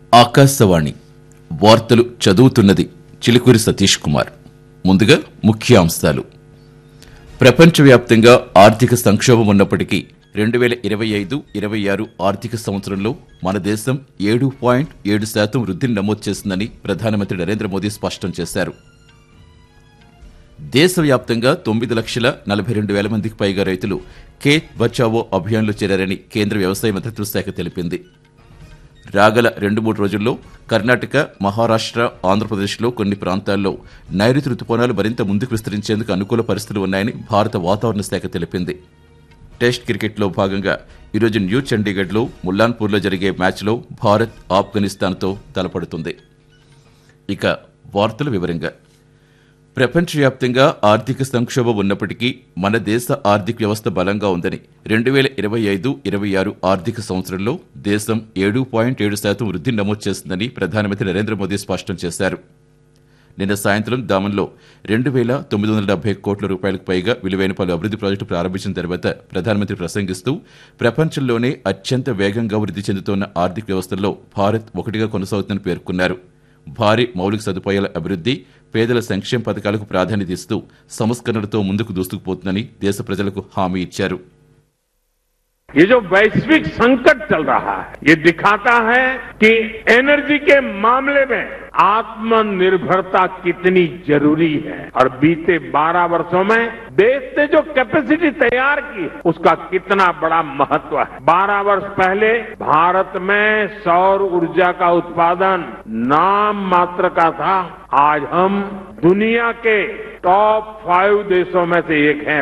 ఆకాశవాణి వార్తలు చదువుతున్నది చిలుకూరి సతీష్ కుమార్ ముందుగా ముఖ్యాంశాలు ప్రపంచవ్యాప్తంగా ఆర్థిక సంక్షోభం ఉన్నప్పటికీ రెండు వేల ఇరవై ఐదు ఇరవై ఆరు ఆర్థిక సంవత్సరంలో మన దేశం ఏడు పాయింట్ ఏడు శాతం వృద్ధిని నమోదు చేసిందని ప్రధానమంత్రి నరేంద్ర మోదీ స్పష్టం చేశారు దేశవ్యాప్తంగా తొమ్మిది లక్షల నలభై రెండు వేల మందికి పైగా రైతులు ఖేత్ బచావో అభియాన్లో చేరారని కేంద్ర వ్యవసాయ మంత్రిత్వ శాఖ తెలిపింది రాగల రెండు మూడు రోజుల్లో కర్ణాటక మహారాష్ట్ర ఆంధ్రప్రదేశ్లో కొన్ని ప్రాంతాల్లో నైరుతి రుతుపవనాలు మరింత ముందుకు విస్తరించేందుకు అనుకూల పరిస్థితులు ఉన్నాయని భారత వాతావరణ శాఖ తెలిపింది టెస్ట్ క్రికెట్లో భాగంగా ఈరోజు న్యూ చండీగఢ్లో ముల్లాన్పూర్లో జరిగే మ్యాచ్లో భారత్ ఆఫ్ఘనిస్తాన్తో తలపడుతుంది ఇక వార్తల వివరంగా ప్రపంచవ్యాప్తంగా ఆర్థిక సంక్షోభం ఉన్నప్పటికీ మన దేశ ఆర్థిక వ్యవస్థ బలంగా ఉందని రెండు వేల ఇరవై ఐదు ఇరవై ఆరు ఆర్థిక సంవత్సరంలో దేశం ఏడు పాయింట్ ఏడు శాతం వృద్ధిని నమోదు చేసిందని ప్రధానమంత్రి నరేంద్ర మోదీ స్పష్టం చేశారు నిన్న సాయంత్రం దామన్లో రెండు వేల తొమ్మిది వందల డెబ్బై కోట్ల రూపాయలకు పైగా విలువైన పలు అభివృద్ధి ప్రాజెక్టులు ప్రారంభించిన తర్వాత ప్రధానమంత్రి ప్రసంగిస్తూ ప్రపంచంలోనే అత్యంత వేగంగా వృద్ధి చెందుతున్న ఆర్థిక వ్యవస్థల్లో భారత్ ఒకటిగా కొనసాగుతుందని పేర్కొన్నారు భారీ మౌలిక సదుపాయాల అభివృద్ధి పేదల సంక్షేమ పథకాలకు ప్రాధాన్యత ఇస్తూ సంస్కరణలతో ముందుకు దూసుకుపోతుందని దేశ ప్రజలకు హామీ ఇచ్చారు ये जो वैश्विक संकट चल रहा है ये दिखाता है कि एनर्जी के मामले में आत्मनिर्भरता कितनी जरूरी है और बीते 12 वर्षों में देश ने जो कैपेसिटी तैयार की उसका कितना बड़ा महत्व है 12 वर्ष पहले भारत में सौर ऊर्जा का उत्पादन नाम मात्र का था आज हम दुनिया के टॉप फाइव देशों में से एक हैं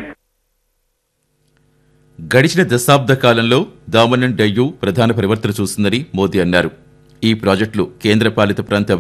గడిచిన దశాబ్ద కాలంలో దామన్ అండ్ డయ్యూ ప్రధాన పరివర్తన చూసిందని మోదీ అన్నారు ఈ ప్రాజెక్టులు కేంద్రపాలిత ప్రాంత